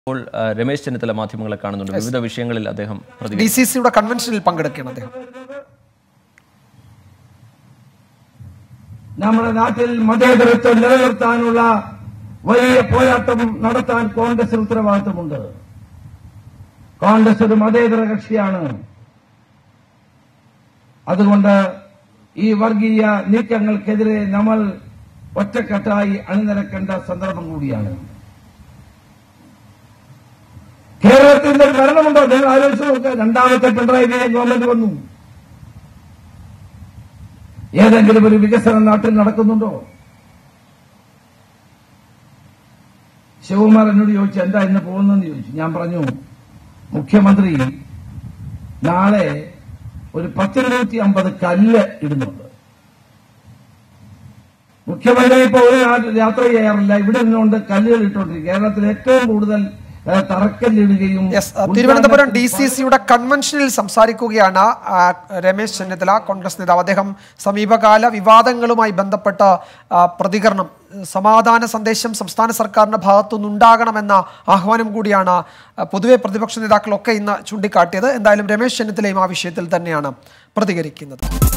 ഇപ്പോൾ ആ, രമേശ് ചെന്നിത്തല മാധ്യമങ്ങളെ കാണുന്നുണ്ട് വിവിധ വിഷയങ്ങളിൽ അദ്ദേഹം ഡി പ്രതികരിച്ചു സി സിയുടെ കൺവെൻഷനിൽ പങ്കെടുക്കുകയാണ് അദ്ദേഹം നമ്മുടെ നാട്ടിൽ മതേതരത്വം നിലനിർത്താനുള്ള വലിയ പോരാട്ടം നടത്താൻ കോൺഗ്രസിന് ഉത്തരവാദിത്തമുണ്ട് കോൺഗ്രസ് ഒരു മതേതര കക്ഷിയാണ് അതുകൊണ്ട് ഈ വർഗീയ നീക്കങ്ങൾക്കെതിരെ നമ്മൾ ഒറ്റക്കെട്ടായി അണിനിരക്കേണ്ട സന്ദർഭം കൂടിയാണ് കേരളത്തിൽ ഒരു ഭരണമുണ്ടോ നിങ്ങൾ ആലോചിച്ച് നോക്കുക രണ്ടാമത്തെ പിണറായി വിജയൻ ഗവൺമെന്റ് വന്നു ഏതെങ്കിലും ഒരു വികസനം നാട്ടിൽ നടക്കുന്നുണ്ടോ ശിവകുമാർ എന്നോട് ചോദിച്ചു എന്താ ഇന്ന് പോകുന്നതെന്ന് ചോദിച്ചു ഞാൻ പറഞ്ഞു മുഖ്യമന്ത്രി നാളെ ഒരു പത്തിരുന്നൂറ്റി അമ്പത് കല്ല് ഇടുന്നുണ്ട് മുഖ്യമന്ത്രി ഇപ്പൊ ഒരു നാട്ടിൽ യാത്ര ചെയ്യാറില്ല ഇവിടെ നിന്നുകൊണ്ട് കല്ലുകൾ ഇട്ടുകൊണ്ടിരിക്കും കേരളത്തിൽ ഏറ്റവും കൂടുതൽ ഏ, തറക്കല്ലിടുകയും യെസ് ആ, തിരുവനന്തപുരം ഡി സി സിയുടെ കൺവെൻഷനിൽ സംസാരിക്കുകയാണ് ആ, രമേശ് ചെന്നിത്തല കോൺഗ്രസ് നേതാവ് അദ്ദേഹം സമീപകാല വിവാദങ്ങളുമായി ബന്ധപ്പെട്ട ആ, പ്രതികരണം സമാധാന സന്ദേശം സംസ്ഥാന സർക്കാരിന്റെ ഭാഗത്തുനിന്നുണ്ടാകണമെന്ന ആഹ്വാനം കൂടിയാണ് ആ, പൊതുവെ പ്രതിപക്ഷ നേതാക്കളൊക്കെ ഇന്ന് ചൂണ്ടിക്കാട്ടിയത് എന്തായാലും രമേശ് ചെന്നിത്തലയും ആ വിഷയത്തിൽ തന്നെയാണ് പ്രതികരിക്കുന്നത്